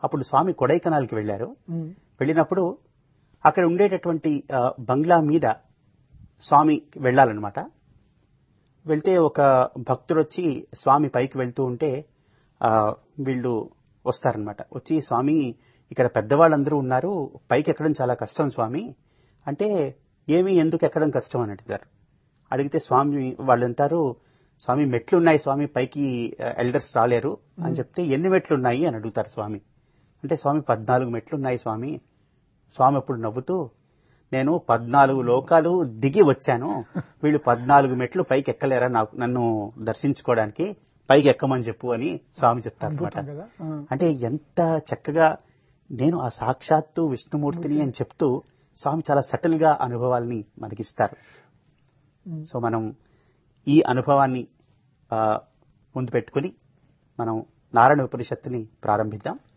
అప్పుడు స్వామి కొడైకనాల్కి వెళ్ళారు ఉమ్, వెళ్ళినప్పుడు అక్కడ ఉండేటటువంటి ఆ, బంగ్లా మీద స్వామి వెళ్ళాలన్నమాట వెళ్తే ఒక భక్తుడు వచ్చి స్వామి పైకి వెళ్తూ ఉంటే ఆ, వీళ్ళు వస్తారనమాట వచ్చి స్వామి ఇక్కడ పెద్దవాళ్ళందరూ ఉన్నారు పైకి ఎక్కడం చాలా కష్టం స్వామి అంటే ఏమి ఎందుకు ఎక్కడం కష్టం అని అడుగుతారు అడిగితే స్వామి వాళ్ళు అంటారు స్వామి మెట్లు ఉన్నాయి స్వామి పైకి ఎల్డర్స్ రాలేరు అని చెప్తే ఎన్ని మెట్లు ఉన్నాయి అని అడుగుతారు స్వామి అంటే స్వామి పద్నాలుగు మెట్లు ఉన్నాయి స్వామి స్వామి అప్పుడు నవ్వుతూ నేను పద్నాలుగు లోకాలు దిగి వచ్చాను వీళ్ళు పద్నాలుగు మెట్లు పైకి ఎక్కలేరా నాకు నన్ను దర్శించుకోవడానికి పైకి ఎక్కమని చెప్పు అని స్వామి చెప్తారు అనమాట అద్భుతం కదా ఆ, అంటే ఎంత చక్కగా నేను ఆ సాక్షాత్తు విష్ణుమూర్తిని అని చెప్తూ స్వామి చాలా సటిల్ గా అనుభవాల్ని మనకిస్తారు ఉమ్. సో మనం ఈ అనుభవాన్ని ఆ, ముందు పెట్టుకుని మనం నారాయణ ఉపనిషత్తుని ప్రారంభిద్దాం